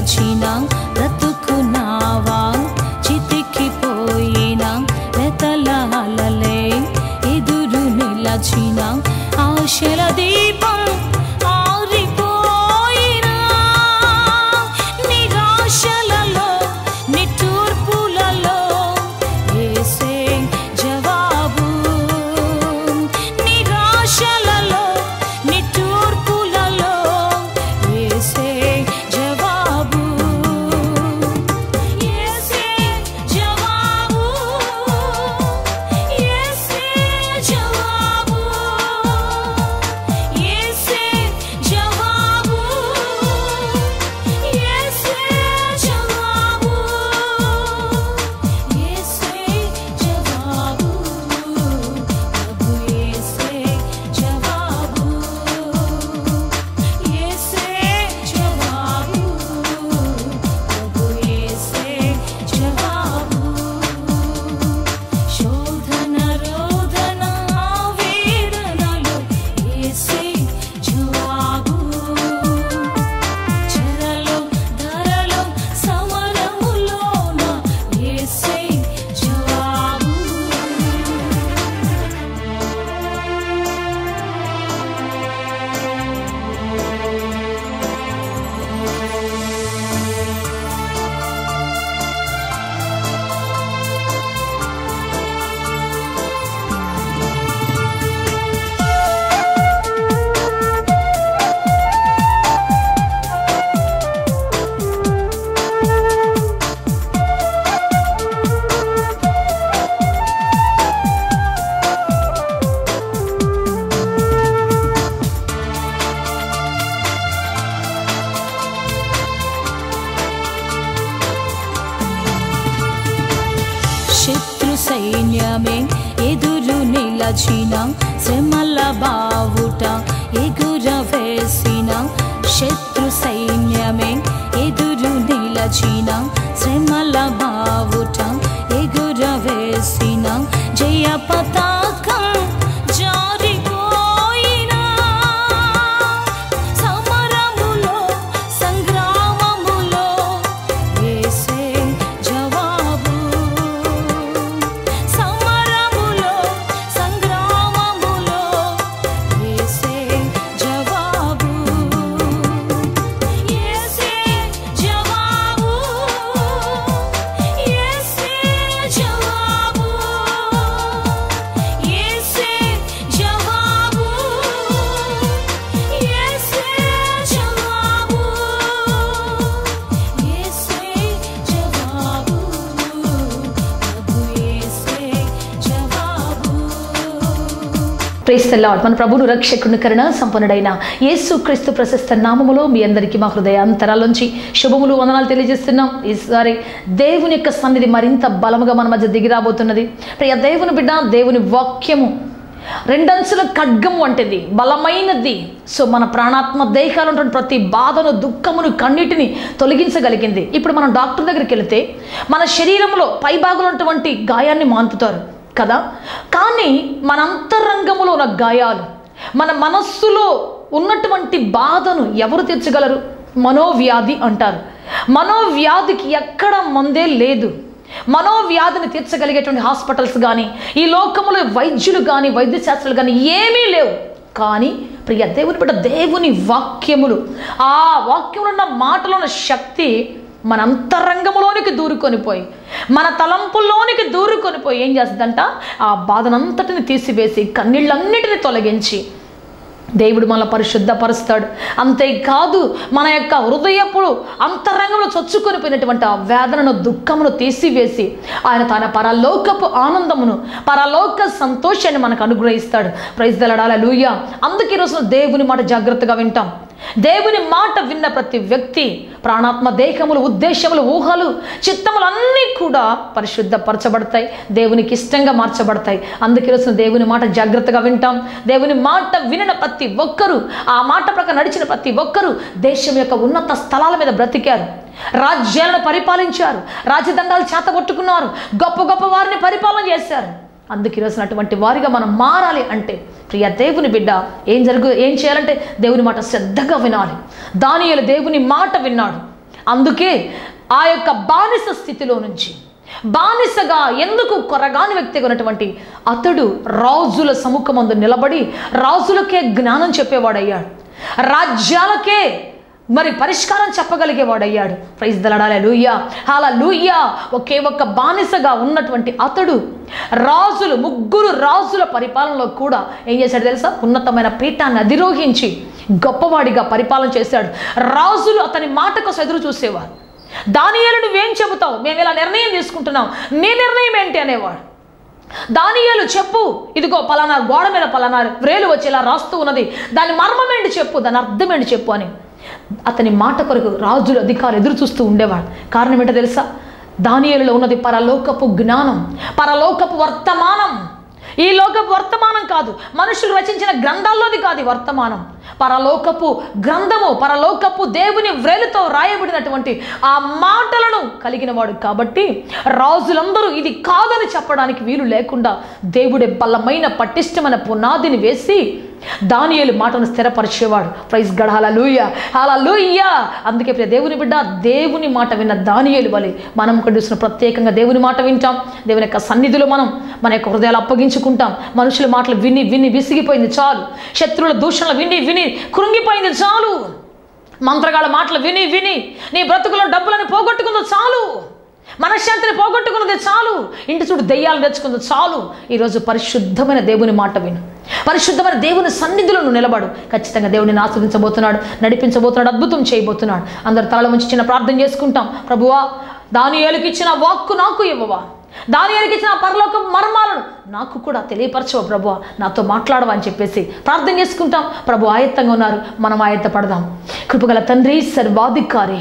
నిలచిన బ్రతుకున్నావా చితికిపోయిన వెతలాలలే ఎదురు నిలచిన ఆశల దీపం ఆరిపోయినా నిరాశలలో నిట్టూర్పులలో యేసే జవాబు నిరాశలలో నిట్టూర్పులలో యేసే జవాబు యేసే జవాబు యేసే జవాబు యేసే జవాబు యేసే జవాబు యేసే జవాబు ప్రభు యేసే జవాబు యేసే జవాబు ప్రభు యేసే జవాబు శోధన రోదన వేదనలు యేసే జవాబు చెరలో ధరలో సమరములోన యేసే జవాబు శత్రు సైన్యమే ఎదురు నిలచిన శ్రమల బావుట ఎగుర వేసిన శత్రు సైన్యమే ఎదురు నిలచిన శ్రమల బావుట ఎగుర వేసిన జయ పతాకం జారిపోయినా సమరములో సంగ్రామములో యేసే జవాబు సమరములో సంగ్రామములో యేసే జవాబు యేసే జవాబు యేసే జవాబు యేసే జవాబు యేసే జవాబు యేసే జవాబు ప్రభు యేసే జవాబు ప్రేస్ లార్డ్ మన ప్రభును రక్షకుని కరుణ సంపన్నుడైన యేసు క్రీస్తు ప్రశస్త నామములో మీ అందరికీ మా హృదయ అంతరాలోంచి శుభములు వందనాలు తెలియజేస్తున్నాం ఈసారి దేవుని యొక్క సన్నిధి మరింత బలముగా మన మధ్య దిగిరాబోతున్నది ప్రియ దేవుని బిడ్డ దేవుని వాక్యము రెండంచుల ఖడ్గం వంటిది బలమైనది సో మన ప్రాణాత్మ దేహాలు ఉన్నటువంటి ప్రతి బాధను దుఃఖమును కన్నిటిని తొలగించగలిగింది ఇప్పుడు మనం డాక్టర్ దగ్గరికి వెళితే మన శరీరంలో పైభాగంలో ఉన్నటువంటి గాయాన్ని మాన్పుతారు కదా కానీ మన అంతరంగములో ఉన్న గాయాలు మన మనస్సులో ఉన్నటువంటి బాధను ఎవరు తీర్చగలరు మనోవ్యాధి అంటారు మనోవ్యాధికి ఎక్కడ మందే లేదు మనోవ్యాధిని తీర్చగలిగేటువంటి హాస్పిటల్స్ కానీ ఈ లోకములో వైద్యులు కానీ వైద్య శాస్త్రాలు కానీ ఏమీ లేవు కానీ ప్రియ దేవుని బిడ్డ దేవుని వాక్యములు ఆ వాక్యములు ఉన్న మాటలో ఉన్న శక్తి మన అంతరంగములోనికి దూరుకొని పోయి మన తలంపుల్లోనికి దూరుకొని పోయి ఏం చేస్తుందంట ఆ బాధనంతటిని తీసివేసి కన్నీళ్ళన్నిటిని తొలగించి దేవుడు మన పరిశుద్ధపరుస్తాడు అంతేకాదు మన యొక్క హృదయపుడు అంతరంగంలో చొచ్చుకొని పోయినటువంటి ఆ వేదనను దుఃఖమును తీసివేసి ఆయన తన పరలోకపు ఆనందమును పరలోక సంతోషాన్ని మనకు అనుగ్రహిస్తాడు ప్రైజ్ దలడాల లూయ అందుకే ఈరోజు దేవుని మాట జాగ్రత్తగా వింటాం దేవుని మాట విన్న ప్రతి వ్యక్తి ప్రాణాత్మ దేహములు ఉద్దేశములు ఊహలు చిత్తములు అన్నీ కూడా పరిశుద్ధపరచబడతాయి దేవునికి ఇష్టంగా మార్చబడతాయి అందుకే ఈరోజు దేవుని మాట జాగ్రత్తగా వింటాం దేవుని మాట వినిన ప్రతి ఒక్కరూ ఆ మాట ప్రకారం నడిచిన ప్రతి ఒక్కరూ దేశం యొక్క ఉన్నత స్థలాల మీద బ్రతికారు రాజ్యాలను పరిపాలించారు రాజదండాలు చేతగొట్టుకున్నారు గొప్ప గొప్ప వారిని పరిపాలన చేశారు అందుకు ఈరోజు అటువంటి వారిగా మనం మారాలి అంటే ప్రియ దేవుని బిడ్డ ఏం జరుగు ఏం చేయాలంటే దేవుని మాట శ్రద్ధగా వినాలి దానియేలు దేవుని మాట విన్నాడు అందుకే ఆ యొక్క బానిస స్థితిలో నుంచి బానిసగా ఎందుకు కొరగాని వ్యక్తిగా ఉన్నటువంటి అతడు రాజుల సముఖమందు నిలబడి రాజులకే జ్ఞానం చెప్పేవాడయ్యాడు రాజ్యాలకే మరి పరిష్కారం చెప్పగలిగేవాడయ్యాడు ప్రైజ్ దలడాలే లూయ్యా అలా లూయ్యా ఒకే ఒక్క బానిసగా ఉన్నటువంటి అతడు రాజులు ముగ్గురు రాజుల పరిపాలనలో కూడా ఏం చేశాడు తెలుసా ఉన్నతమైన పీఠాన్ని అధిరోహించి గొప్పవాడిగా పరిపాలన చేశాడు రాజులు అతని మాట కోసం ఎదురు చూసేవారు దానియేలు నువ్వేం చెబుతావు మేము ఇలా నిర్ణయం తీసుకుంటున్నాం నీ నిర్ణయం ఏంటి అనేవాడు దానియేలు చెప్పు ఇదిగో పలానా గోడ మీద పలానా వ్రేలు వచ్చి ఇలా రాస్తూ ఉన్నది దాని మర్మం ఏంటి చెప్పు దాని అర్థం ఏంటి చెప్పు అని అతని మాట కొరకు రాజులు అధికారులు ఎదురు చూస్తూ ఉండేవాడు కారణం ఏంటో తెలుసా దానియేలులో ఉన్నది పరలోకపు జ్ఞానం పరలోకపు వర్తమానం ఈ లోకపు వర్తమానం కాదు మనుషులు రచించిన గ్రంథాల్లోది కాదు ఈ వర్తమానం పరలోకపు గ్రంథము పరలోకపు దేవుని వ్రేలుతో రాయబడినటువంటి ఆ మాటలను కలిగిన వాడు కాబట్టి రాజులందరూ ఇది కాదని చెప్పడానికి వీలు లేకుండా దేవుడే బలమైన పటిష్టమైన పునాదిని వేసి దానియేలు మాటను స్థిరపరిచేవాడు ప్రైజ్ గడ హలలుయ హలలుయ అందుకే ప్రియ దేవుని బిడ్డ దేవుని మాట విన్న దానియేలు వలె మనం ఇక్కడ చూసిన ప్రత్యేకంగా దేవుని మాట వింటాం దేవుని యొక్క సన్నిధిలో మనం మన యొక్క హృదయాలు అప్పగించుకుంటాం మనుషుల మాటలు విని విని విసిగిపోయింది చాలు శత్రువుల దూషణలు విని విని కృంగిపోయింది చాలు మంత్రగాళ్ళ మాటలు విని విని నీ బ్రతుకులో డబ్బులను పోగొట్టుకుందో చాలు మనశ్శాంతిని పోగొట్టుకున్నది చాలు ఇంటి చూడు దెయ్యాలు తెచ్చుకుంది చాలు ఈరోజు పరిశుద్ధమైన దేవుని మాట విను పరిశుద్ధమైన దేవుని సన్నిధిలో నువ్వు నిలబడు ఖచ్చితంగా దేవుడిని ఆస్వాదించబోతున్నాడు నడిపించబోతున్నాడు అద్భుతం చేయబోతున్నాడు అందరు తలల ఉంచి చిన్న ప్రార్థన చేసుకుంటాం ప్రభువా దాని ఇచ్చిన వాక్కు నాకు ఇవ్వవా దాని ఇచ్చిన పరలోక మర్మాలను నాకు కూడా తెలియపరచవు ప్రభు నాతో మాట్లాడవా అని చెప్పేసి ప్రార్థన చేసుకుంటాం ప్రభు ఆయత్తంగా ఉన్నారు మనం ఆయత్త పడదాం కృపగల తండ్రి సర్వాధికారి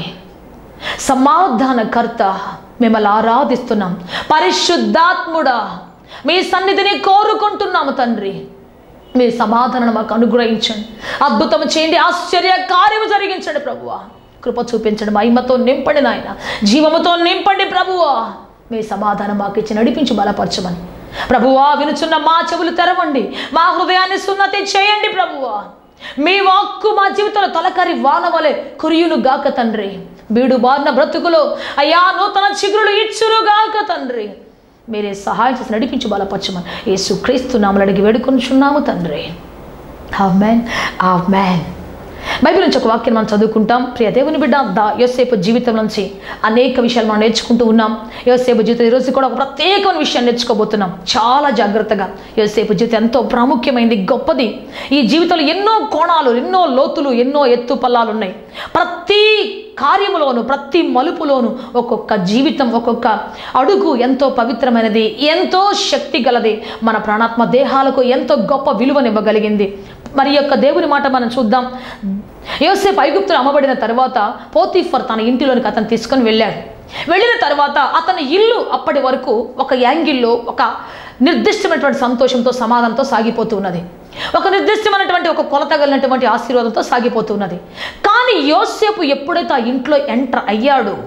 సమాధానకర్త మిమ్మల్ని ఆరాధిస్తున్నాం పరిశుద్ధాత్ముడా మీ సన్నిధిని కోరుకుంటున్నాము తండ్రి మీ సమాధానం మాకు అనుగ్రహించండి అద్భుతం చేయండి ఆశ్చర్య కార్యము జరిగించండి ప్రభువా కృప చూపించండి మహిమతో నింపండి నాయన జీవముతో నింపండి ప్రభువా మీ సమాధానం మాకు ఇచ్చి నడిపించి బలపరచమని ప్రభువా వినుచున్న మా చెవులు తెరవండి మా హృదయాన్ని సున్నతి చేయండి ప్రభువా మీ వాక్కు మా జీవితంలో తలకరి వాన వలె కురియును గాక తండ్రి బీడు బారిన బ్రతుకులో అయ్యా నూతన చిగురులు ఇచ్చును గాక తండ్రి మీరే సహాయం చేసి నడిపించి బలపరచమని యేసు క్రీస్తు నామలు అడిగి వేడుకొనిచున్నాము తండ్రి ఆమెన్ ఆమెన్ బైబిల్ నుంచి ఒక వాక్యం మనం చదువుకుంటాం ప్రియ దేవుని బిడ్డ దా యోసేపు జీవితం నుంచి అనేక విషయాలు మనం నేర్చుకుంటూ ఉన్నాం యోసేపు జీవితం ఈరోజు కూడా ఒక ప్రత్యేకమైన విషయాన్ని నేర్చుకోబోతున్నాం చాలా జాగ్రత్తగా యోసేపు జీవితం ఎంతో ప్రాముఖ్యమైనది గొప్పది ఈ జీవితంలో ఎన్నో కోణాలు ఎన్నో లోతులు ఎన్నో ఎత్తు పల్లాలు ఉన్నాయి ప్రతి కార్యములోను ప్రతి మలుపులోను ఒక్కొక్క జీవితం ఒక్కొక్క అడుగు ఎంతో పవిత్రమైనది ఎంతో శక్తి గలది మన ప్రాణాత్మ దేహాలకు ఎంతో గొప్ప విలువనివ్వగలిగింది మరి ఈ యొక్క దేవుని మాట మనం చూద్దాం యోసేపు ఐగుప్తులు అమ్మబడిన తర్వాత పోతీఫర్ తన ఇంటిలోనికి అతను తీసుకొని వెళ్ళాడు వెళ్ళిన తర్వాత అతని ఇల్లు అప్పటి వరకు ఒక యాంగిల్లో ఒక నిర్దిష్టమైనటువంటి సంతోషంతో సమాధానంతో సాగిపోతూ ఉన్నది ఒక నిర్దిష్టమైనటువంటి ఒక కొలత కలిగినటువంటి ఆశీర్వాదంతో సాగిపోతూ ఉన్నది కానీ యోసేపు ఎప్పుడైతే ఆ ఇంట్లో ఎంటర్ అయ్యాడో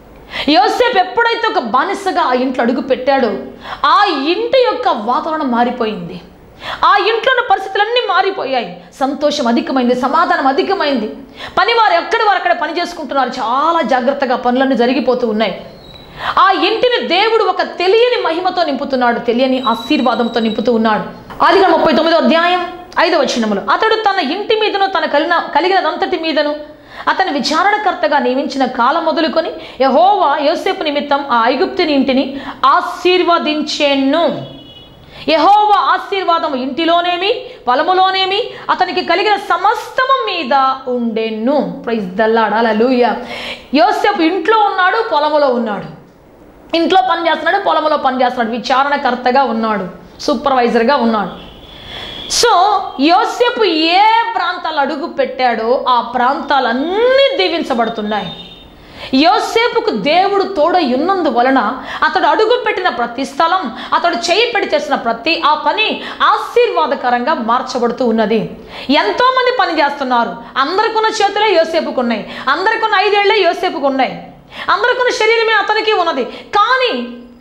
యోసేపు ఎప్పుడైతే ఒక బానిసగా ఆ ఇంట్లో అడుగు పెట్టాడో ఆ ఇంటి యొక్క వాతావరణం మారిపోయింది ఆ ఇంట్లోని పరిస్థితులన్నీ మారిపోయాయి సంతోషం అధికమైంది సమాధానం అధికమైంది పని వారు ఎక్కడి వారు అక్కడ పని చేసుకుంటున్నారు చాలా జాగ్రత్తగా పనులన్నీ జరిగిపోతూ ఉన్నాయి ఆ ఇంటిని దేవుడు ఒక తెలియని మహిమతో నింపుతున్నాడు తెలియని ఆశీర్వాదంతో నింపుతూ ఉన్నాడు ఆదిగా ముప్పై తొమ్మిదో అధ్యాయం ఐదవ వచనములు అతడు తన ఇంటి మీదను తన కలిగిన కలిగినదంతటి మీదను అతని విచారణకర్తగా నియమించిన కాలం మొదలుకొని యహోవా యోసేపు నిమిత్తం ఆ ఐగుప్తుని ఇంటిని ఆశీర్వదించెను యహోవ ఆశీర్వాదం ఇంటిలోనేమి పొలములోనేమి అతనికి కలిగిన సమస్తము మీద ఉండెను ప్రైజ్ దల్లాడాల లూయ యోసేపు ఇంట్లో ఉన్నాడు పొలములో ఉన్నాడు ఇంట్లో పని చేస్తున్నాడు పొలంలో పని చేస్తున్నాడు విచారణకర్తగా ఉన్నాడు సూపర్వైజర్గా ఉన్నాడు సో యోసేపు ఏ ప్రాంతాలు అడుగు పెట్టాడో ఆ ప్రాంతాలన్నీ దీవించబడుతున్నాయి యోసేపుకు దేవుడు తోడై ఉన్నందు వలన అతడు అడుగు పెట్టిన ప్రతి స్థలం అతడు చేయి పెట్టి చేసిన ప్రతి ఆ పని ఆశీర్వాదకరంగా మార్చబడుతూ ఉన్నది ఎంతో మంది పని చేస్తున్నారు అందరికున్న చేతులే యోసేపుకు ఉన్నాయి అందరికున్న ఐదేళ్లే యోసేపుకు ఉన్నాయి అందరికున్న శరీరమే అతనికి ఉన్నది కానీ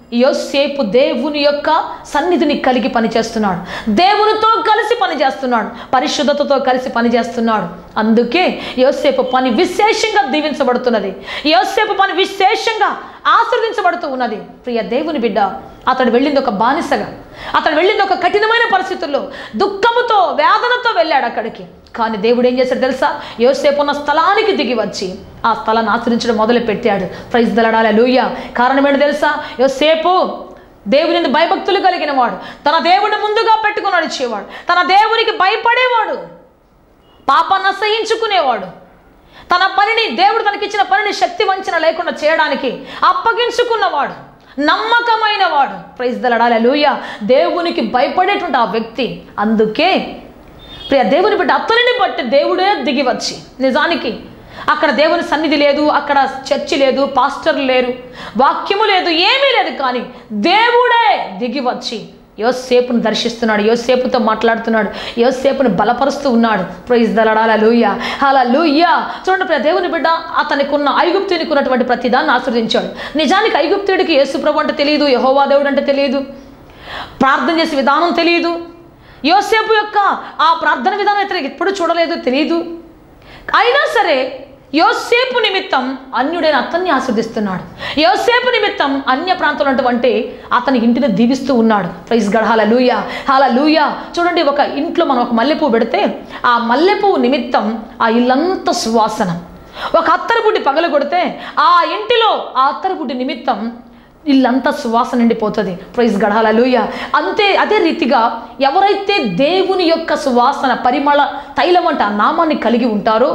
యోసేపు దేవుని యొక్క సన్నిధిని కలిగి పనిచేస్తున్నాడు దేవునితో కలిసి పనిచేస్తున్నాడు పరిశుద్ధతతో కలిసి పనిచేస్తున్నాడు అందుకే యోసేపు పని విశేషంగా దీవించబడుతున్నది యోసేపు పని విశేషంగా ఆశీర్వదించబడుతూ ఉన్నది ప్రియ దేవుని బిడ్డ అతడు వెళ్ళింది ఒక బానిసగా అతడు వెళ్ళింది ఒక కఠినమైన పరిస్థితుల్లో దుఃఖముతో వేదనతో వెళ్ళాడు అక్కడికి కానీ దేవుడు ఏం చేశాడు తెలుసా యోసేపు ఉన్న స్థలానికి దిగి వచ్చి ఆ స్థలాన్ని ఆశ్రయించడం మొదలు పెట్టాడు ప్రైజ్ దలడాల లూయ కారణం ఏంటో తెలుసా యోసేపు దేవుని భయభక్తులు కలిగిన వాడు తన దేవుడిని ముందుగా పెట్టుకుని నడిచేవాడు తన దేవునికి భయపడేవాడు పాపాన్ని అసహించుకునేవాడు తన పనిని దేవుడు తనకిచ్చిన పనిని శక్తి వంచన లేకుండా చేయడానికి అప్పగించుకున్నవాడు నమ్మకమైన వాడు ప్రైజ్ దలడాల లూయ దేవునికి భయపడేటువంటి ఆ వ్యక్తి అందుకే ప్రియ దేవుని బిడ్డ అతనిని బట్టి దేవుడే దిగి వచ్చి నిజానికి అక్కడ దేవుని సన్నిధి లేదు అక్కడ చర్చి లేదు పాస్టర్లు లేరు వాక్యము లేదు ఏమీ లేదు కానీ దేవుడే దిగి వచ్చి యోసేపును దర్శిస్తున్నాడు యోసేపుతో మాట్లాడుతున్నాడు యోసేపుని బలపరుస్తూ ఉన్నాడు ప్రైజ్ దలడాల లూయ అలా లూయ చూడండి ప్రియ దేవుని బిడ్డ అతనికి ఉన్న ఐగుప్తునికి ఉన్నటువంటి ప్రతిదాన్ని ఆశ్రదించాడు నిజానికి ఐగుప్తుడికి యేసు ప్రభు అంటే తెలియదు యహోవా దేవుడు అంటే తెలియదు ప్రార్థన చేసే విధానం తెలియదు యోసేపు యొక్క ఆ ప్రార్థన విధానం ఇతనికి ఎప్పుడు చూడలేదు తెలియదు అయినా సరే యోసేపు నిమిత్తం అన్యుడైన అతన్ని ఆస్వాదిస్తున్నాడు యోసేపు నిమిత్తం అన్య ప్రాంతంలో ఉన్నటువంటి అతని ఇంటిని దీవిస్తూ ఉన్నాడు ప్రైజ్ గడ్ హాల లూయ హాల లూయ చూడండి ఒక ఇంట్లో మనం ఒక మల్లెపువ్వు పెడితే ఆ మల్లెపువ్వు నిమిత్తం ఆ ఇల్లంతా సువాసన ఒక అత్తరబుడ్డి పగలు కొడితే ఆ ఇంటిలో ఆ అత్తరబుడ్డి నిమిత్తం ఇల్లంతా సువాసన నిండిపోతుంది ప్రైజ్ గడాల లూయ అంతే అదే రీతిగా ఎవరైతే దేవుని యొక్క సువాసన పరిమళ తైలం అంటే ఆ నామాన్ని కలిగి ఉంటారో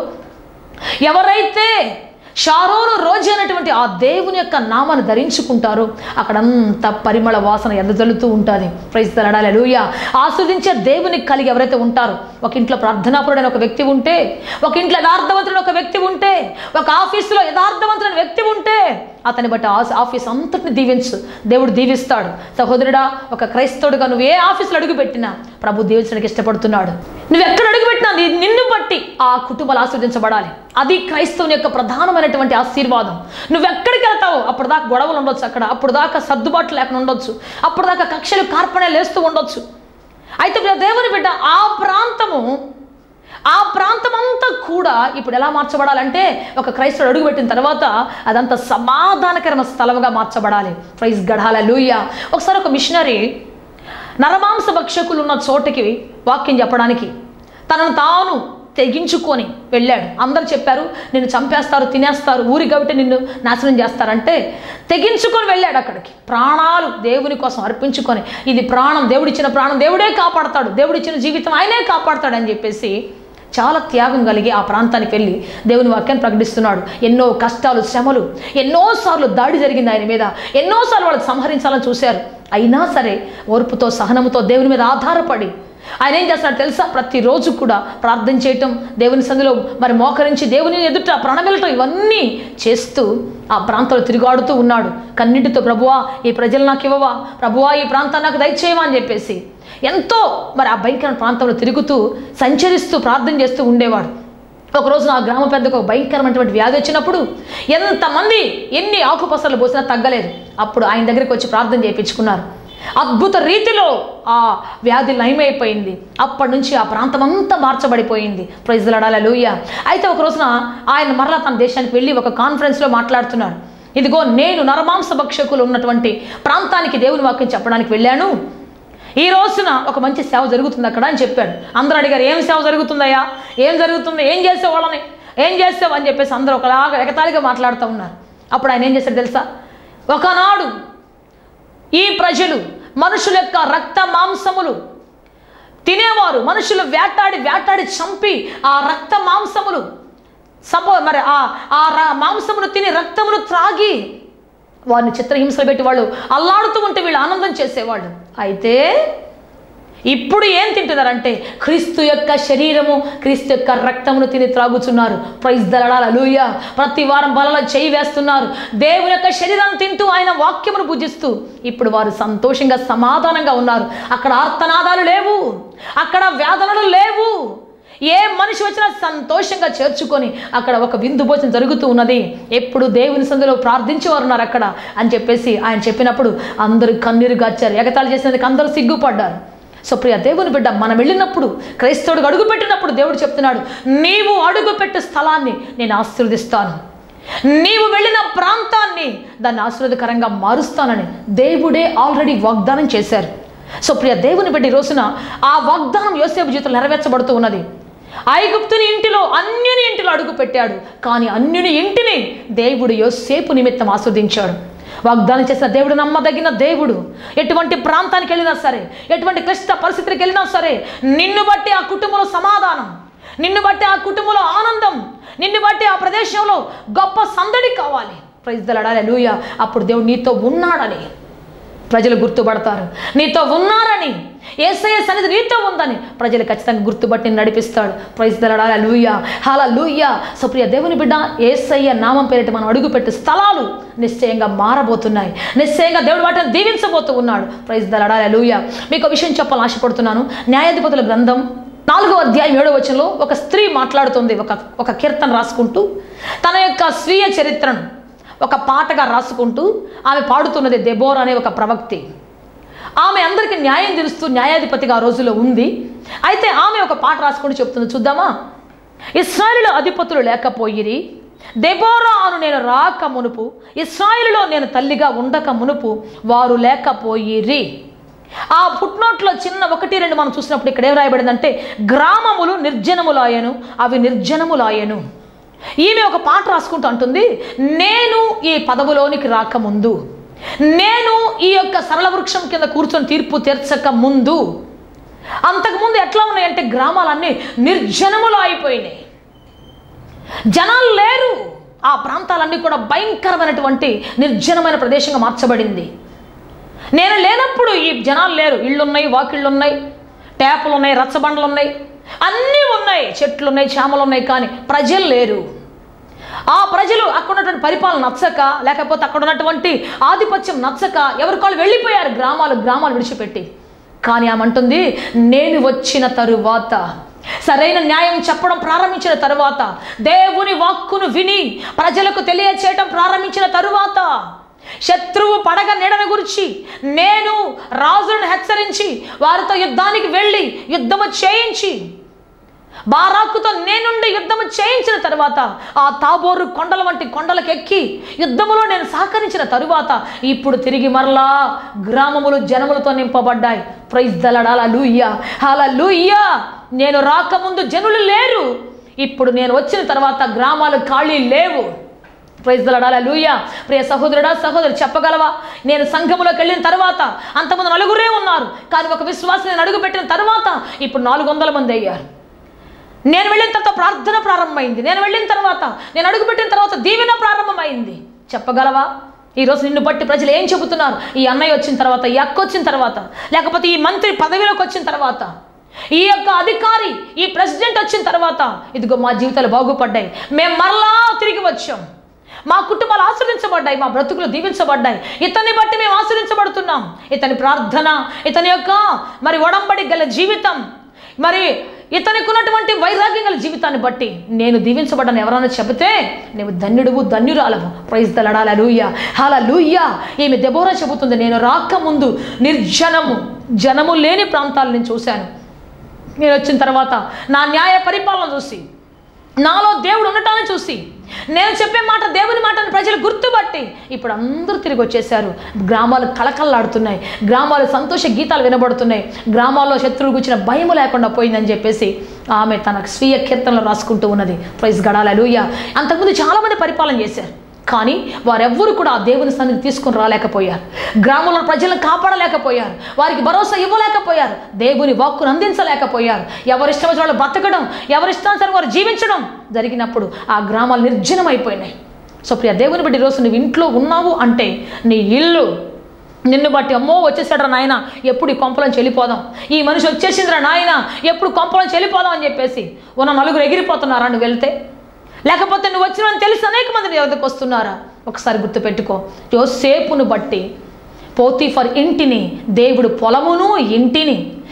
ఎవరైతే షారోను రోజు అనేటువంటి ఆ దేవుని యొక్క నామాన్ని ధరించుకుంటారో అక్కడంతా పరిమళ వాసన ఎదజల్లుతూ ఉంటుంది ప్రైజ్ తలడాలి లూయ ఆస్వాదించే దేవుని కలిగి ఎవరైతే ఉంటారో ఒక ఇంట్లో ప్రార్థనాపరుడైన ఒక వ్యక్తి ఉంటే ఒక ఇంట్లో యథార్థవంతుడైన ఒక వ్యక్తి ఉంటే ఒక ఆఫీసులో యథార్థవంతుడైన వ్యక్తి ఉంటే అతని బట్టి ఆ- ఆఫీస్ అంతటిని దీవించు దేవుడు దీవిస్తాడు సహోదరుడా ఒక క్రైస్తవుడుగా నువ్వు ఏ ఆఫీసులో అడుగుపెట్టినా ప్రభు దీవించడానికి ఇష్టపడుతున్నాడు నువ్వు ఎక్కడ అడుగుపెట్టినా నీ- నిన్ను బట్టి ఆ కుటుంబాలు ఆస్వాదించబడాలి అది క్రైస్తవుని యొక్క ప్రధానమైనటువంటి ఆశీర్వాదం నువ్వు ఎక్కడికి వెళ్తావో అప్పుడు దాకా గొడవలు ఉండొచ్చు అక్కడ అప్పుడు దాకా సర్దుబాట్లు లేకుండా ఉండొచ్చు అప్పుడు దాకా కక్షలు కార్పణ్యాలు వేస్తూ ఉండొచ్చు అయితే ప్రియ దేవుని బిడ్డ ఆ ప్రాంతము ఆ ప్రాంతం అంతా కూడా ఇప్పుడు ఎలా మార్చబడాలంటే ఒక క్రైస్తవుడు అడుగుపెట్టిన తర్వాత అదంతా సమాధానకరమైన స్థలముగా మార్చబడాలి ప్రైజ్ గడాల లూయ ఒకసారి ఒక మిషనరీ నరమాంస భక్షకులు ఉన్న చోటకి వాక్యం చెప్పడానికి తనను తాను తెగించుకొని వెళ్ళాడు అందరు చెప్పారు నిన్ను చంపేస్తారు తినేస్తారు ఊరి కాబట్టి నిన్ను నాశనం చేస్తారంటే తెగించుకొని వెళ్ళాడు అక్కడికి ప్రాణాలు దేవుని కోసం అర్పించుకొని ఇది ప్రాణం దేవుడిచ్చిన ప్రాణం దేవుడే కాపాడతాడు దేవుడిచ్చిన జీవితం ఆయనే కాపాడతాడు అని చెప్పేసి చాలా త్యాగం కలిగి ఆ ప్రాంతానికి వెళ్ళి దేవుని వాక్యాన్ని ప్రకటిస్తున్నాడు ఎన్నో కష్టాలు శ్రమలు ఎన్నోసార్లు దాడి జరిగింది ఆయన మీద ఎన్నోసార్లు వాళ్ళకి సంహరించాలని చూశారు అయినా సరే ఓర్పుతో సహనముతో దేవుని మీద ఆధారపడి ఆయన ఏం చేస్తాడు తెలుసా ప్రతిరోజు కూడా ప్రార్థన చేయటం దేవుని సందులో మరి మోకరించి దేవుని ఎదుట ప్రణమిలటం ఇవన్నీ చేస్తూ ఆ ప్రాంతంలో తిరుగాడుతూ ఉన్నాడు కన్నిటితో ప్రభువా ఈ ప్రజలు నాకు ఇవ్వవా ప్రభువా ఈ ప్రాంతాన్ని నాకు దయచేయమా అని చెప్పేసి ఎంతో మరి ఆ భయంకర ప్రాంతంలో తిరుగుతూ సంచరిస్తూ ప్రార్థన చేస్తూ ఉండేవాడు ఒకరోజు నా గ్రామ పెద్దకు ఒక భయంకరమైనటువంటి వ్యాధి వచ్చినప్పుడు ఎంతమంది ఎన్ని ఆకుపసలు పోసినా తగ్గలేదు అప్పుడు ఆయన దగ్గరికి వచ్చి ప్రార్థన చేయించుకున్నారు అద్భుత రీతిలో ఆ వ్యాధి నయమైపోయింది అప్పటి నుంచి ఆ ప్రాంతం అంతా మార్చబడిపోయింది ప్రైజ్లాడాల లూయ అయితే ఒక రోజున ఆయన మరలా తన దేశానికి వెళ్ళి ఒక కాన్ఫరెన్స్లో మాట్లాడుతున్నారు ఇదిగో నేను నరమాంస భక్షకులు ఉన్నటువంటి ప్రాంతానికి దేవుని వాక్యం చెప్పడానికి వెళ్ళాను ఈ రోజున ఒక మంచి సేవ జరుగుతుంది అక్కడ అని చెప్పాడు అందరూ అడిగారు ఏం సేవ జరుగుతుందయ్యా ఏం జరుగుతుంది ఏం చేసేవాళ్ళని ఏం చేసావు అని చెప్పేసి అందరూ ఒకలాగా ఎగతాళిగా మాట్లాడుతూ ఉన్నారు అప్పుడు ఆయన ఏం చేశాడు తెలుసా ఒకనాడు ఈ ప్రజలు మనుషుల యొక్క రక్త మాంసములు తినేవారు మనుషులు వేటాడి వేటాడి చంపి ఆ రక్త మాంసములు సపో మరి ఆ ఆ ర- మాంసమును తిని రక్తమును త్రాగి వారిని చిత్రహింసలు పెట్టి వాళ్ళు అల్లాడుతూ ఉంటే వీళ్ళు ఆనందం చేసేవాళ్ళు అయితే ఇప్పుడు ఏం తింటున్నారంటే క్రీస్తు యొక్క శరీరము క్రీస్తు యొక్క రక్తమును తిని త్రాగుతున్నారు ప్రైజ్ దళడాల లూయ ప్రతి వారం బలలో చేయి వేస్తున్నారు దేవుని యొక్క శరీరాన్ని తింటూ ఆయన వాక్యమును పూజిస్తూ ఇప్పుడు వారు సంతోషంగా సమాధానంగా ఉన్నారు అక్కడ ఆర్తనాదాలు లేవు అక్కడ వేదనలు లేవు ఏ మనిషి వచ్చినా సంతోషంగా చేర్చుకొని అక్కడ ఒక విందు భోజనం జరుగుతూ ఉన్నది ఎప్పుడు దేవుని సందులో ప్రార్థించేవారు ఉన్నారు అక్కడ అని చెప్పేసి ఆయన చెప్పినప్పుడు అందరూ కన్నీరు గాచారు ఎగతాళి చేసినందుకు అందరూ సిగ్గుపడ్డారు సో ప్రియ దేవుని బిడ్డ మనం వెళ్ళినప్పుడు క్రైస్తవుడికి అడుగుపెట్టినప్పుడు దేవుడు చెప్తున్నాడు నీవు అడుగుపెట్టే స్థలాన్ని నేను ఆశీర్వదిస్తాను నీవు వెళ్ళిన ప్రాంతాన్ని దాన్ని ఆశీర్వదకరంగా మారుస్తానని దేవుడే ఆల్రెడీ వాగ్దానం చేశారు సో ప్రియ దేవుని బిడ్డ ఈ రోజున ఆ వాగ్దానం యోసేపు జీవితంలో నెరవేర్చబడుతూ ఉన్నది ఐగుప్తుని ఇంటిలో అన్యుని ఇంటిలో అడుగు పెట్టాడు కానీ అన్యుని ఇంటిని దేవుడు యోసేపు నిమిత్తం ఆస్వాదించాడు వాగ్దానం చేసిన దేవుడు నమ్మదగిన దేవుడు ఎటువంటి ప్రాంతానికి వెళ్ళినా సరే ఎటువంటి క్లిష్ట పరిస్థితికి వెళ్ళినా సరే నిన్ను బట్టి ఆ కుటుంబంలో సమాధానం నిన్ను బట్టి ఆ కుటుంబంలో ఆనందం నిన్ను బట్టి ఆ ప్రదేశంలో గొప్ప సందడి కావాలి ప్రైజ్ దలడాలి లూయ అప్పుడు దేవుడు నీతో ఉన్నాడని ప్రజలు గుర్తుపడతారు నీతో ఉన్నారని ఏసయ్య సన్నిధి నీతో ఉందని ప్రజలు ఖచ్చితంగా గుర్తుపట్టి నడిపిస్తాడు ప్రైజ్ దలడాలి లూయ హాల లూయ సుప్రియ దేవుని బిడ్డ ఏసయ్య నామం పేరిట మనం అడుగుపెట్టే స్థలాలు నిశ్చయంగా మారబోతున్నాయి నిశ్చయంగా దేవుడు వాటిని దీవించబోతూ ఉన్నాడు ప్రైజ్ దలడాలి లూయ మీకు ఒక విషయం చెప్పాలని ఆశపడుతున్నాను న్యాయాధిపతుల గ్రంథం నాలుగో అధ్యాయం ఏడో వచనంలో ఒక స్త్రీ మాట్లాడుతుంది ఒక ఒక కీర్తన రాసుకుంటూ తన యొక్క స్వీయ చరిత్రను ఒక పాటగా రాసుకుంటూ ఆమె పాడుతున్నది దెబోర్ అనే ఒక ప్రవక్తి ఆమె అందరికీ న్యాయం తెలుస్తూ న్యాయాధిపతిగా ఆ రోజులో ఉంది అయితే ఆమె ఒక పాట రాసుకుంటూ చెప్తుంది చూద్దామా ఇస్రాయిల్ అధిపతులు లేకపోయిరి దెబోరా అను నేను రాక మునుపు ఇస్రాయిల్లో నేను తల్లిగా ఉండక మునుపు వారు లేకపోయిరి ఆ ఫుట్నోట్లో చిన్న ఒకటి రెండు మనం చూసినప్పుడు ఇక్కడ ఏం రాయబడిందంటే గ్రామములు నిర్జనములాయను అవి నిర్జనములాయను ఈమె ఒక పాట రాసుకుంటూ అంటుంది నేను ఈ పదవులోనికి రాకముందు నేను ఈ యొక్క సరళ వృక్షం కింద కూర్చొని తీర్పు తీర్చక ముందు అంతకుముందు ఎట్లా ఉన్నాయంటే గ్రామాలన్నీ నిర్జనములు అయిపోయినాయి జనాలు లేరు ఆ ప్రాంతాలన్నీ కూడా భయంకరమైనటువంటి నిర్జనమైన ప్రదేశంగా మార్చబడింది నేను లేనప్పుడు ఈ జనాలు లేరు ఇళ్ళు ఉన్నాయి వాకిళ్ళు ఉన్నాయి ట్యాపులు ఉన్నాయి రచ్చబండలు ఉన్నాయి అన్నీ ఉన్నాయి చెట్లు ఉన్నాయి చేమలు ఉన్నాయి కానీ ప్రజలు లేరు ఆ ప్రజలు అక్కడ ఉన్నటువంటి పరిపాలన నచ్చక లేకపోతే అక్కడ ఉన్నటువంటి ఆధిపత్యం నచ్చక ఎవరికాళ్ళు వెళ్ళిపోయారు గ్రామాలు గ్రామాలు విడిచిపెట్టి కానీ ఆమె అంటుంది నేను వచ్చిన తరువాత సరైన న్యాయం చెప్పడం ప్రారంభించిన తరువాత దేవుని వాక్కును విని ప్రజలకు తెలియచేయటం ప్రారంభించిన తరువాత శత్రువు పడగ నీడను గురించి నేను రాజులను హెచ్చరించి వారితో యుద్ధానికి వెళ్ళి యుద్ధము చేయించి బారాకుతో నేనుండి యుద్ధము చేయించిన తర్వాత ఆ తాబోరు కొండల వంటి కొండలకు ఎక్కి యుద్ధములో నేను సహకరించిన తరువాత ఇప్పుడు తిరిగి మరలా గ్రామములు జనములతో నింపబడ్డాయి ప్రైజ్ దలడాల లూయ్యా అలా లూయ్యా నేను రాకముందు జనులు లేరు ఇప్పుడు నేను వచ్చిన తర్వాత గ్రామాలు ఖాళీ లేవు ప్రైజ్ దలడాల లూయా ప్రియ సహోదరుడా సహోదరు చెప్పగలవా నేను సంఘములోకి వెళ్ళిన తర్వాత అంతమంది నలుగురే ఉన్నారు కానీ ఒక విశ్వాసం నేను అడుగుపెట్టిన తర్వాత ఇప్పుడు నాలుగు వందల మంది అయ్యారు నేను వెళ్ళిన తర్వాత ప్రార్థన ప్రారంభమైంది నేను వెళ్ళిన తర్వాత నేను అడుగుపెట్టిన తర్వాత దీవెన ప్రారంభమైంది చెప్పగలవా ఈరోజు నిన్ను బట్టి ప్రజలు ఏం చెబుతున్నారు ఈ అన్నయ్య వచ్చిన తర్వాత ఈ అక్క వచ్చిన తర్వాత లేకపోతే ఈ మంత్రి పదవిలోకి వచ్చిన తర్వాత ఈ యొక్క అధికారి ఈ ప్రెసిడెంట్ వచ్చిన తర్వాత ఇదిగో మా జీవితాలు బాగుపడ్డాయి మేము మరలా తిరిగి వచ్చాం మా కుటుంబాలు ఆశ్రయించబడ్డాయి మా బ్రతుకులు దీవించబడ్డాయి ఇతన్ని బట్టి మేము ఆశ్రయించబడుతున్నాం ఇతని ప్రార్థన ఇతని యొక్క మరి ఒడంబడి గల జీవితం మరి ఇతనికి ఉన్నటువంటి వైరాగ్యం గల జీవితాన్ని బట్టి నేను దీవించబడ్డాను ఎవరైనా చెబితే నీవు ధన్యుడువు ధన్యురాలవు ప్రైజ్ దలడాల లూయ్య హాల లూయ్య ఈమె దెబోరా చెబుతుంది నేను రాకముందు నిర్జనము జనము లేని ప్రాంతాలు నేను చూశాను నేను వచ్చిన తర్వాత నా న్యాయ పరిపాలన చూసి నాలో దేవుడు ఉండటాన్ని చూసి నేను చెప్పే మాట దేవుని మాటను ప్రజలు గుర్తుపట్టి ఇప్పుడు అందరూ తిరిగి వచ్చేసారు గ్రామాలు కళకళలాడుతున్నాయి గ్రామాలు సంతోష గీతాలు వినబడుతున్నాయి గ్రామాల్లో శత్రువులు కూర్చిన భయం లేకుండా పోయిందని చెప్పేసి ఆమె తన స్వీయ కీర్తనలు రాసుకుంటూ ఉన్నది ప్రైజ్ గడాలూయ అంతకుముందు చాలామంది పరిపాలన చేశారు కానీ వారెవ్వరూ కూడా ఆ దేవుని సన్నిధి తీసుకుని రాలేకపోయారు గ్రామంలో ప్రజలను కాపాడలేకపోయారు వారికి భరోసా ఇవ్వలేకపోయారు దేవుని వాక్కును అందించలేకపోయారు ఎవరిష్టం వచ్చిన వాళ్ళు బతకడం ఎవరిష్టానుసారం వారు జీవించడం జరిగినప్పుడు ఆ గ్రామాలు నిర్జనమైపోయినాయి సో ప్రియ దేవుని బట్టి ఈరోజు నువ్వు ఇంట్లో ఉన్నావు అంటే నీ ఇల్లు నిన్ను బట్టి అమ్మో వచ్చేసాడరా నాయన ఎప్పుడు ఈ కొంపలను చెల్లిపోదాం ఈ మనిషి వచ్చేసిందిరా నాయన ఎప్పుడు కొంపలను చెల్లిపోదాం అని చెప్పేసి ఉన్న నలుగురు ఎగిరిపోతున్నారా నువ్వు వెళ్తే లేకపోతే నువ్వు వచ్చిన తెలిసి అనేక మంది నీ వద్దకు వస్తున్నారా ఒకసారి గుర్తుపెట్టుకో యోసేపును బట్టి పోతీఫర్ ఇంటిని దేవుడు పొలమును ఇంటిని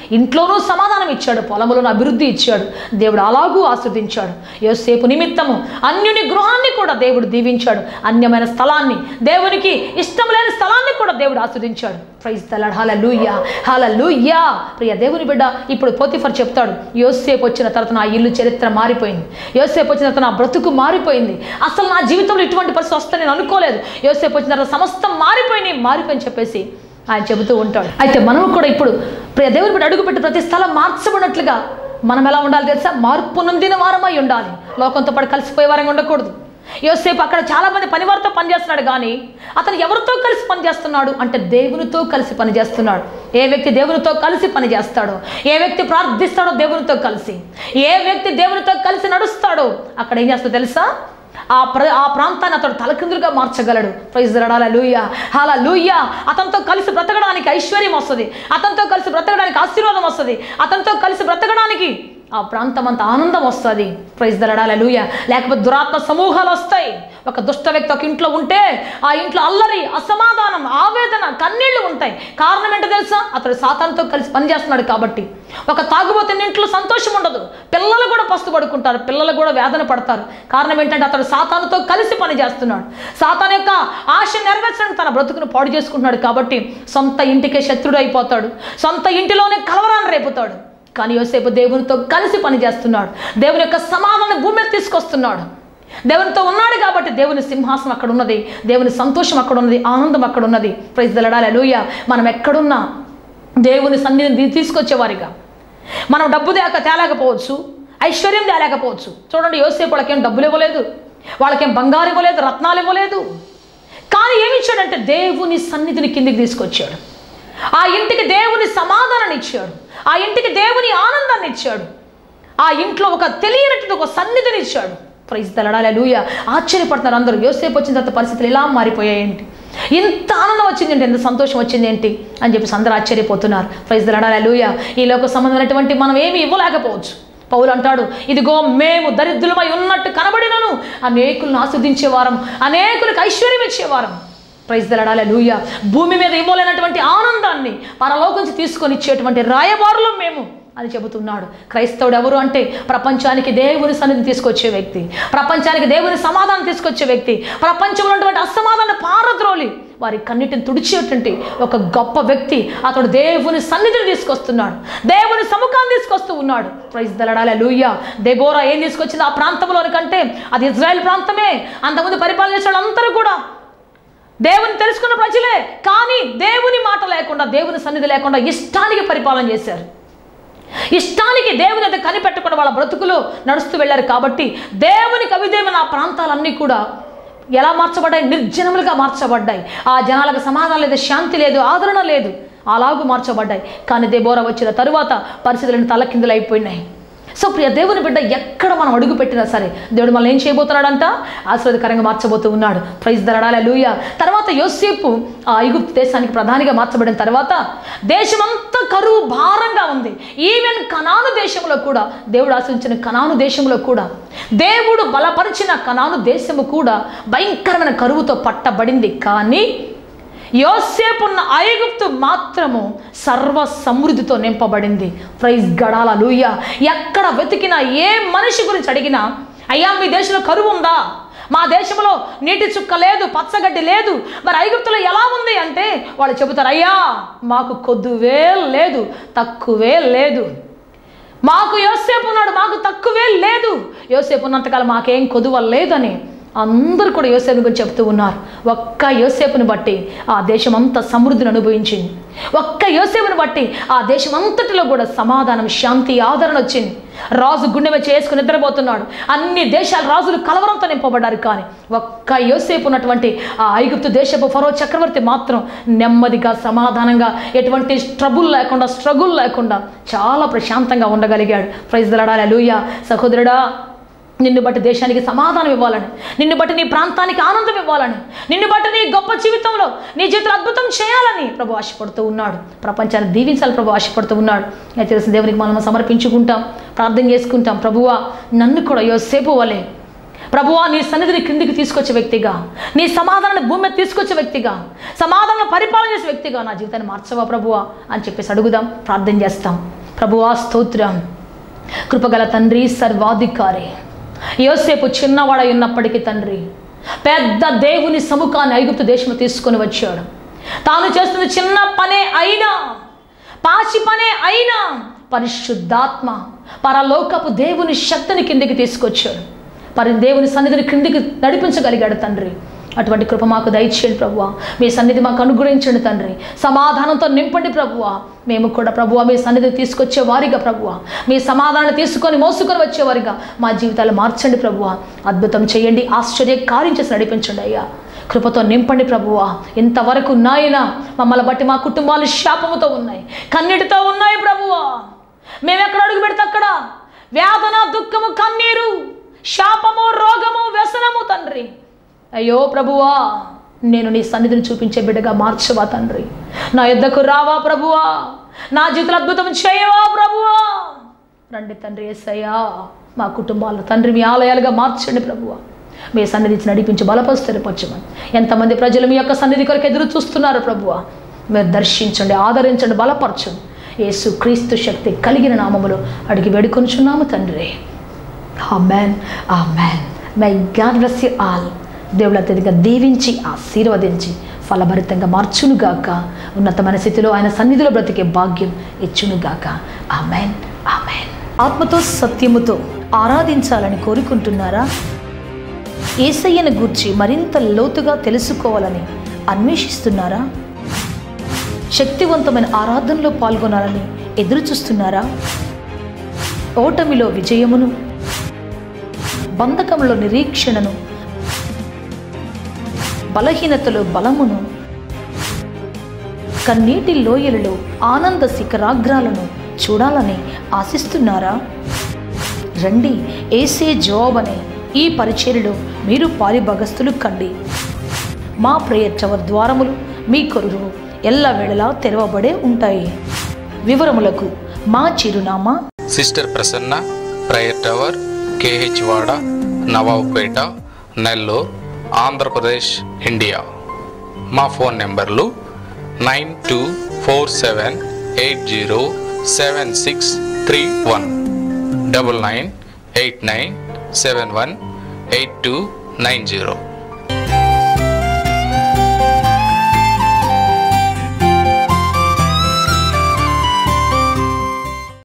ఇంట్లోనూ సమాధానం ఇచ్చాడు పొలములను అభివృద్ధి ఇచ్చాడు దేవుడు అలాగూ ఆస్వాదించాడు యోసేపు నిమిత్తము అన్యుని గృహాన్ని కూడా దేవుడు దీవించాడు అన్యమైన స్థలాన్ని దేవునికి ఇష్టం లేని స్థలాన్ని కూడా దేవుడు ఆస్వాదించాడు ప్రైజ్ తలాడ్ హాల లూయ్యా హాల లూయ్యా ప్రియ దేవుని బిడ్డ ఇప్పుడు పోతిఫర్ చెప్తాడు యోసేపు వచ్చిన తర్వాత నా ఇల్లు చరిత్ర మారిపోయింది యోసేపు వచ్చిన తర్వాత నా బ్రతుకు మారిపోయింది అసలు నా జీవితంలో ఇటువంటి పరిస్థితి వస్తుందని నేను అనుకోలేదు యోసేపు వచ్చిన తర్వాత సమస్తం మారిపోయినాయి మారిపోయి చెప్పేసి ఆయన చెబుతూ ఉంటాడు అయితే మనం కూడా ఇప్పుడు ప్రియ దేవుని బిడ్డ అడుగుపెట్టి ప్రతి స్థలం మార్చబడినట్లుగా మనం ఎలా ఉండాలి తెలుసా మార్పు నొందిన వారమై ఉండాలి లోకంతో పాటు కలిసిపోయే వారంగా ఉండకూడదు యోసేపు అక్కడ చాలా మంది పనివారితో పనిచేస్తున్నాడు కానీ అతను ఎవరితో కలిసి పనిచేస్తున్నాడు అంటే దేవునితో కలిసి పనిచేస్తున్నాడు ఏ వ్యక్తి దేవునితో కలిసి పనిచేస్తాడో ఏ వ్యక్తి ప్రార్థిస్తాడో దేవునితో కలిసి ఏ వ్యక్తి దేవునితో కలిసి నడుస్తాడో అక్కడ ఏం చేస్తాడో తెలుసా ఆ ప్ర ఆ ప్రాంతాన్ని అతడు తలకిందులుగా మార్చగలడు ప్రైజ్ రడాల లూయ హాల లూయ అతనితో కలిసి బ్రతకడానికి ఐశ్వర్యం వస్తుంది అతనితో కలిసి బ్రతకడానికి ఆశీర్వాదం వస్తుంది అతనితో కలిసి బ్రతకడానికి ఆ ప్రాంతం అంత ఆనందం వస్తుంది ప్రైజ్ దరడాల లూయ లేకపోతే దురాత్మ సమూహాలు వస్తాయి ఒక దుష్ట వ్యక్తి ఒక ఇంట్లో ఉంటే ఆ ఇంట్లో అల్లరి అసమాధానం ఆవేదన కన్నీళ్లు ఉంటాయి కారణం ఏంటో తెలుసా అతడు సాతాన్తో కలిసి పనిచేస్తున్నాడు కాబట్టి ఒక తాగుబోతున్న ఇంట్లో సంతోషం ఉండదు పిల్లలు కూడా పస్తు పడుకుంటారు పిల్లలు కూడా వేదన పడతారు కారణం ఏంటంటే అతడు సాతానుతో కలిసి పనిచేస్తున్నాడు సాతాన్ యొక్క ఆశ నెరవేర్చడం తన బ్రతుకును పాడు చేసుకుంటున్నాడు కాబట్టి సొంత ఇంటికే శత్రుడు అయిపోతాడు సొంత ఇంటిలోనే కలవరాన్ని రేపుతాడు కానీ యోసేపు దేవునితో కలిసి పనిచేస్తున్నాడు దేవుని యొక్క సమాధానం భూమి మీద తీసుకొస్తున్నాడు దేవునితో ఉన్నాడు కాబట్టి దేవుని సింహాసనం అక్కడ ఉన్నది దేవుని సంతోషం అక్కడ ఉన్నది ఆనందం అక్కడ ఉన్నది ప్రైజ్ దలడాలి లూయ మనం ఎక్కడున్నా దేవుని సన్నిధిని తీసుకొచ్చేవారిగా మనం డబ్బు తేక తేలేకపోవచ్చు ఐశ్వర్యం తేలేకపోవచ్చు చూడండి యోసేపు వాళ్ళకేం డబ్బులు ఇవ్వలేదు వాళ్ళకేం బంగారు ఇవ్వలేదు రత్నాలు ఇవ్వలేదు కానీ ఏమి ఇచ్చాడంటే దేవుని సన్నిధిని కిందికి తీసుకొచ్చాడు ఆ ఇంటికి దేవుని సమాధానాన్ని ఇచ్చాడు ఆ ఇంటికి దేవుని ఆనందాన్ని ఇచ్చాడు ఆ ఇంట్లో ఒక తెలియనటువంటి ఒక సన్నిధిని ఇచ్చాడు ప్రైజ్ తలడాలి లూయ ఆశ్చర్యపడతారు అందరూ యోసేపు వచ్చిన తర్వాత పరిస్థితులు ఎలా మారిపోయాయి ఏంటి ఇంత ఆనందం వచ్చింది ఏంటి ఎంత సంతోషం వచ్చింది ఏంటి అని చెప్పేసి అందరూ ఆశ్చర్యపోతున్నారు ప్రైజ్ తలడాలి లూయ ఈ లోక సంబంధమైనటువంటి మనం ఏమి ఇవ్వలేకపోవచ్చు పౌలు అంటాడు ఇదిగో మేము దరిద్రులమై ఉన్నట్టు కనబడినను అనేకులను ఆస్వాదించేవారం అనేకులకు ఐశ్వర్యం ఇచ్చేవారం ప్రైజ్ దలడాలే లూయ భూమి మీద ఇవ్వలేనటువంటి ఆనందాన్ని పరలోకించి తీసుకొని ఇచ్చేటువంటి రాయబారులం మేము అని చెబుతున్నాడు క్రైస్తవుడు ఎవరు అంటే ప్రపంచానికి దేవుని సన్నిధిని తీసుకొచ్చే వ్యక్తి ప్రపంచానికి దేవుని సమాధానం తీసుకొచ్చే వ్యక్తి ప్రపంచంలో ఉన్నటువంటి అసమాధానం పారద్రోలి వారి కన్నిటిని తుడిచేటువంటి ఒక గొప్ప వ్యక్తి అతడు దేవుని సన్నిధిని తీసుకొస్తున్నాడు దేవుని సముఖాన్ని తీసుకొస్తూ ఉన్నాడు ప్రైజ్ దలడాలే లూయ దెబోరా ఏం తీసుకొచ్చింది ఆ ప్రాంతంలోని కంటే అది ఇజ్రాయెల్ ప్రాంతమే అంతకుముందు పరిపాలన చేసిన వాళ్ళందరూ కూడా దేవుని తెలుసుకున్న ప్రజలే కానీ దేవుని మాట లేకుండా దేవుని సన్నిధి లేకుండా ఇష్టానికి పరిపాలన చేశారు ఇష్టానికి దేవుని అయితే కనిపెట్టకుండా వాళ్ళ బ్రతుకులు నడుస్తూ వెళ్ళారు కాబట్టి దేవునికి అవిధేమైన ఆ ప్రాంతాలన్నీ కూడా ఎలా మార్చబడ్డాయి నిర్జనములుగా మార్చబడ్డాయి ఆ జనాలకు సమాధానం లేదు శాంతి లేదు ఆదరణ లేదు అలాగూ మార్చబడ్డాయి కానీ దేబోరా వచ్చిన తరువాత పరిస్థితులను తలకిందులు అయిపోయినాయి సో ప్రియ దేవుని బిడ్డ ఎక్కడ మనం అడుగు పెట్టినా సరే దేవుడు మనల్ని ఏం చేయబోతున్నాడంట ఆశీర్వాదకరంగా మార్చబోతూ ఉన్నాడు ప్రైజ్ దరడాల లూయ తర్వాత యోసేపు ఆ ఐగుప్తు దేశానికి ప్రధానిగా మార్చబడిన తర్వాత దేశమంతా కరువు భారంగా ఉంది ఈవెన్ కనాను దేశంలో కూడా దేవుడు ఆశించిన కనాను దేశంలో కూడా దేవుడు బలపరిచిన కనాను దేశము కూడా భయంకరమైన కరువుతో పట్టబడింది కానీ యోసేపున్న ఐగుప్తు మాత్రము సర్వ సమృద్ధితో నింపబడింది ప్రైజ్ గడాల లూయ ఎక్కడ వెతికినా ఏ మనిషి గురించి అడిగినా అయ్యా మీ దేశంలో కరువు ఉందా మా దేశంలో నీటి చుక్క లేదు పచ్చగడ్డి లేదు మరి ఐగుప్తులో ఎలా ఉంది అంటే వాళ్ళు చెబుతారు అయ్యా మాకు కొద్దువే లేదు తక్కువే లేదు మాకు యోసేపు ఉన్నాడు మాకు తక్కువే లేదు యోసేపు ఉన్నంతకాలం మాకేం కొదువ లేదని అందరూ కూడా యోసేపు గురించి చెప్తూ ఉన్నారు ఒక్క యోసేపుని బట్టి ఆ దేశం అంతా సమృద్ధిని అనుభవించింది ఒక్క యోసేపుని బట్టి ఆ దేశం అంతటిలో కూడా సమాధానం శాంతి ఆదరణ వచ్చింది రాజు గుండె మీద చేసుకుని నిద్రపోతున్నాడు అన్ని దేశాల రాజులు కలవరంతో నింపబడ్డారు కానీ ఒక్క యోసేపు ఉన్నటువంటి ఆ ఐగుప్తు దేశపు ఫరో చక్రవర్తి మాత్రం నెమ్మదిగా సమాధానంగా ఎటువంటి ట్రబుల్ లేకుండా స్ట్రగుల్ లేకుండా చాలా ప్రశాంతంగా ఉండగలిగాడు ప్రైజ్ దలడాలి లూయ సహోదరుడా నిన్ను బట్టి దేశానికి సమాధానం ఇవ్వాలని నిన్ను బట్టి నీ ప్రాంతానికి ఆనందం ఇవ్వాలని నిన్ను బట్టి నీ గొప్ప జీవితంలో నీ జీవితంలో అద్భుతం చేయాలని ప్రభు ఆశపడుతూ ఉన్నాడు ప్రపంచాన్ని దీవించాలి ప్రభు ఆశపడుతూ ఉన్నాడు అయితే తెలిసిన దేవునికి మనం సమర్పించుకుంటాం ప్రార్థన చేసుకుంటాం ప్రభువా నన్ను కూడా యోసేపు వలే ప్రభువా నీ సన్నిధిని క్రిందికి తీసుకొచ్చే వ్యక్తిగా నీ సమాధానాన్ని భూమి మీద తీసుకొచ్చే వ్యక్తిగా సమాధానం పరిపాలన చేసే వ్యక్తిగా నా జీవితాన్ని మార్చవా ప్రభువా అని చెప్పేసి అడుగుదాం ప్రార్థన చేస్తాం ప్రభువా స్తోత్రం కృపగల తండ్రి సర్వాధికారి యోసేపు చిన్నవాడై ఉన్నప్పటికీ తండ్రి పెద్ద దేవుని సముఖాన్ని ఐగుప్తు దేశం తీసుకొని వచ్చాడు తాను చేస్తున్న చిన్న పనే అయినా పాచి పనే అయినా పరిశుద్ధాత్మ పరలోకపు దేవుని శక్తిని కిందికి తీసుకొచ్చాడు పరి దేవుని సన్నిధిని క్రిందికి నడిపించగలిగాడు తండ్రి అటువంటి కృప మాకు దయచేయండి ప్రభువ మీ సన్నిధి మాకు అనుగ్రహించండి తండ్రి సమాధానంతో నింపండి ప్రభువ మేము కూడా ప్రభువ మీ సన్నిధిని తీసుకొచ్చే వారిగా ప్రభువ మీ సమాధానాన్ని తీసుకొని మోసుకొని వచ్చేవారిగా మా జీవితాలు మార్చండి ప్రభువ అద్భుతం చేయండి ఆశ్చర్య కార్యం చేసి నడిపించండి అయ్యా కృపతో నింపండి ప్రభువా ఇంతవరకు నాయన మమ్మల్ని బట్టి మా కుటుంబాలు శాపముతో ఉన్నాయి కన్నీటితో ఉన్నాయి ప్రభువా మేము ఎక్కడ అడుగు పెడితే అక్కడ వేదన దుఃఖము కన్నీరు శాపము రోగము వ్యసనము తండ్రి అయ్యో ప్రభువా నేను నీ సన్నిధిని చూపించే బిడ్డగా మార్చవా తండ్రి నా యుద్ధకు రావా ప్రభువా నా జీవితంలో అద్భుతం చేయవా ప్రభువా రండి తండ్రి ఏసయ్యా మా కుటుంబాలు తండ్రి మీ ఆలయాలుగా మార్చండి ప్రభువా మీ సన్నిధి ఇచ్చి నడిపించి బలపరుచి స్థిరపరచమని ఎంతమంది ప్రజలు మీ యొక్క సన్నిధి కొరకు ఎదురు చూస్తున్నారు ప్రభువా మీరు దర్శించండి ఆదరించండి బలపరచండి యేసు క్రీస్తు శక్తి కలిగిన నామములో అడిగి వేడుకొనుచున్నాము తండ్రి amen amen my God bless you all దేవుడు అత్యధిక దీవించి ఆశీర్వదించి ఫలభరితంగా మార్చునుగాక ఉన్నతమైన స్థితిలో ఆయన సన్నిధిలో బ్రతికే భాగ్యం ఇచ్చునుగాక ఆమెన్ ఆమెన్ ఆత్మతో సత్యముతో ఆరాధించాలని కోరుకుంటున్నారా ఏసయ్యను గూర్చి మరింత లోతుగా తెలుసుకోవాలని అన్వేషిస్తున్నారా శక్తివంతమైన ఆరాధనలో పాల్గొనాలని ఎదురు చూస్తున్నారా ఓటమిలో విజయమును బంధకంలో నిరీక్షణను బలహీనతలో బలమును కన్నీటి లోయలలో ఆనంద శిఖరాగ్రాలను చూడాలని ఆశిస్తున్నారా రండి ఏసే జవాబ్ అనే ఈ పరిచర్యలో మీరు పారిభాగస్తులు కండి మా ప్రేయర్ టవర్ ద్వారములు మీ కొరకు ఎల్ల వేళలా తెరవబడే ఉంటాయి వివరములకు మా చిరునామా sister Prasanna prayer tower KH వాడ నవాబ్పేట నెల్లూరు ఆంధ్రప్రదేశ్ ఇండియా మా ఫోన్ నెంబర్లు nine two four seven eight zero seven six three one double nine eight nine seven one eight two nine zero